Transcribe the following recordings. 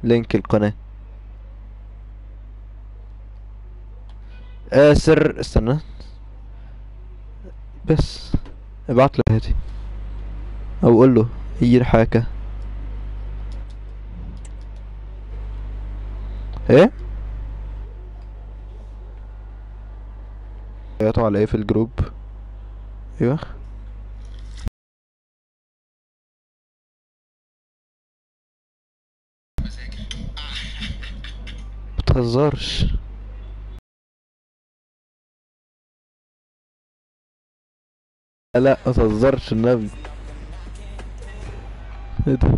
لينك القناة آسر استنى بس ابعت له هاتي او قول له يجي الحاكة ايه يقطع على ايه في الجروب ايوه متهزرش لا ما تهزرش النبي ايه ده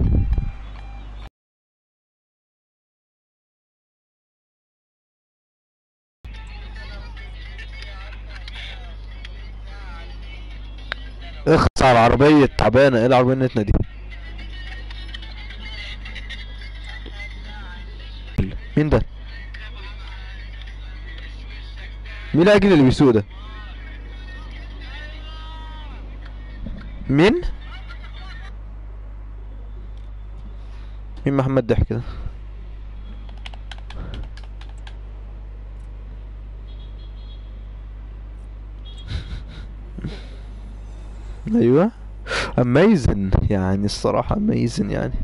اخس على العربية تعبانة ايه العربية النتنة دي مين ده مين الاجل اللي بيسوق ده مين مين محمد ضحك ده ايوه اميزن يعني الصراحة اميزن يعني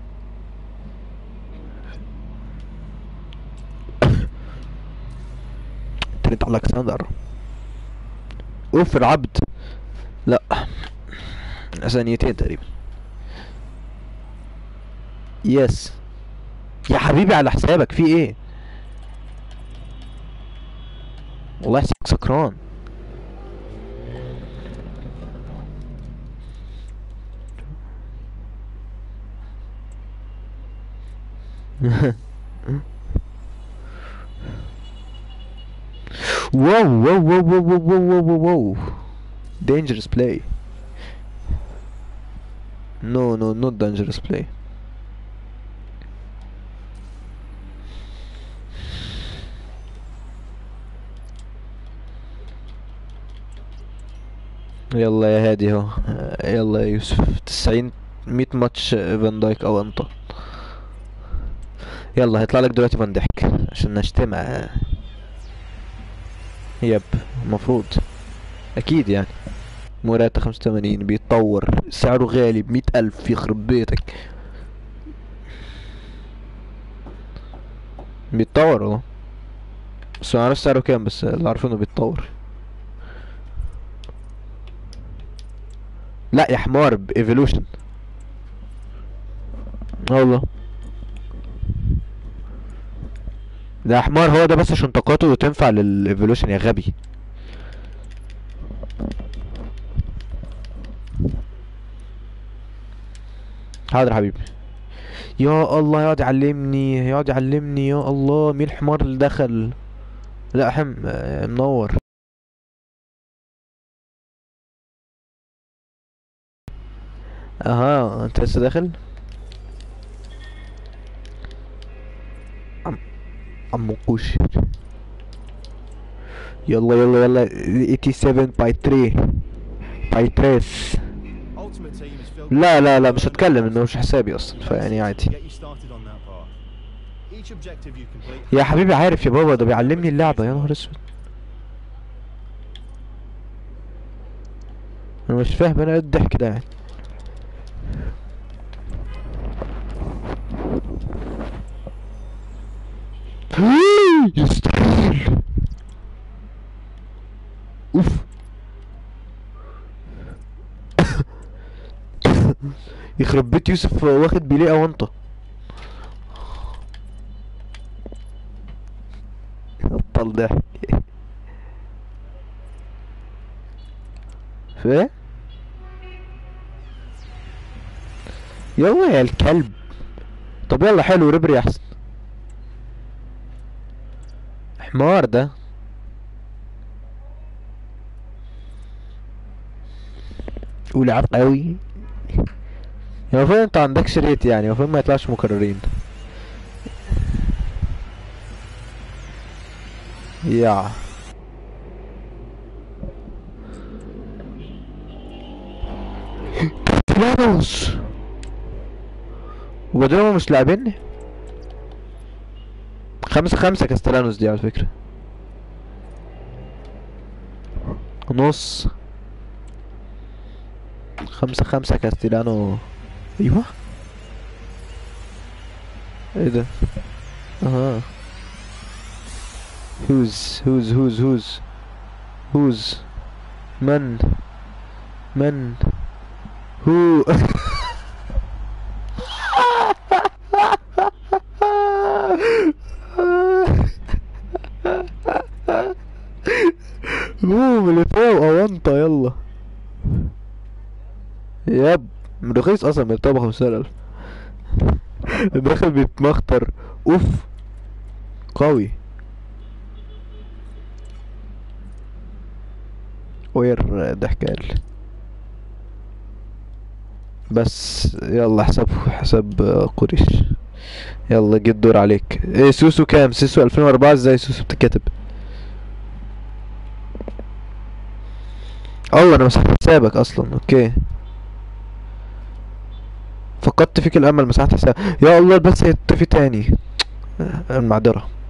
تريد على الكسندر اوف العبد لا ثانيتين تقريبا يس يا حبيبي على حسابك في ايه والله يحسبك سكران واو واو واو واو واو واو واو واو dangerous play no no not dangerous play يلا يا هادي اهو يلا يا يوسف تسعين مية ماتش فان دايك او انت يلا هيطلع لك دلوقتي فان ديك عشان نجتمع يب المفروض اكيد يعني موراتا خمسة وتمانين بيتطور سعره غالي بمية الف يخرب بيتك بيتطور والله بس ما عارف سعره كام بس اللي عارفه انه بيتطور لا يا حمار بايفولوشن والله ده حمار هو ده بس عشان طاقاته تنفع للايفولوشن يا غبي حاضر يا حبيبي يا الله يقعد يعلمني يقعد يعلمني يا الله مين الحمار اللي دخل لا حم آه، منور اها انت لسه داخل عم عم قوش يلا يلا يلا 87 باي 3 باي 3 Ultimate Team is filled لا لا لا مش هتكلم انه مش حسابي اصلا فيعني عادي get you started on that path. Each objective you complete يا حبيبي عارف يا بابا ده بيعلمني اللعبة يا نهار اسود انا مش فاهم انا ايه الضحك ده يعني يستحيل اوف يخرب بيت يوسف واخد بيليه وانطه بطل ضحك فاهم يلا يا الكلب طب يلا حلو ربري احسن حمار ده ولعب قوي يا المفروض انت عندكش ريت يعني المفروض ما يطلعش مكررين يا فلوس وبعدين هم مش لاعبيني خمسة خمسة كاستلانوس دي على فكرة نص خمسة خمسة كاستيلانو ايوه ايه ده اها هوز هوز هوز هوز هوز من من هو قوم اللي فوق اونطة يلا يب رخيص اصلا بيبقى بخمسين الف داخل بيتمخطر اوف قوي وير ضحكال بس يلا حساب حساب قريش يلا جه الدور عليك ايه سوسو كام سوسو 2004 ازاي سوسو بتتكتب الله انا مسحت حسابك اصلا اوكي فقدت فيك الامل مسحت حساب يا الله بس هيطفي تاني المعذرة